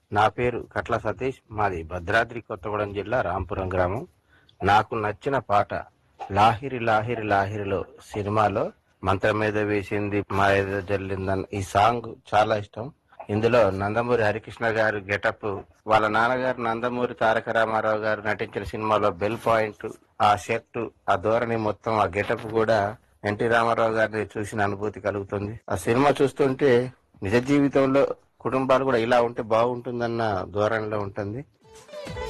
నా పేరు కట్ల సతీష్ మాది భద్రాద్రి కొత్తగూడెం జిల్లా రాంపురం గ్రామం నాకు నచ్చిన పాట లాహిరి లాహిరి లాహిరిలో సినిమాలో మంత్రం మీద వేసింది మా ఏదో జల్లిందని ఈ సాంగ్ చాలా ఇష్టం ఇందులో నందమూరి హరికృష్ణ గారు గెటప్ వాళ్ళ నాన్నగారు నందమూరి తారక రామారావు గారు నటించిన సినిమాలో బెల్ పాయింట్ ఆ షర్ట్ ఆ ధోరణి మొత్తం ఆ గెటప్ కూడా ఎన్టీ రామారావు గారిని చూసిన అనుభూతి కలుగుతుంది ఆ సినిమా చూస్తుంటే నిజ జీవితంలో కుటుంబాలు కూడా ఇలా ఉంటే బాగుంటుందన్న ధోరణిలో ఉంటుంది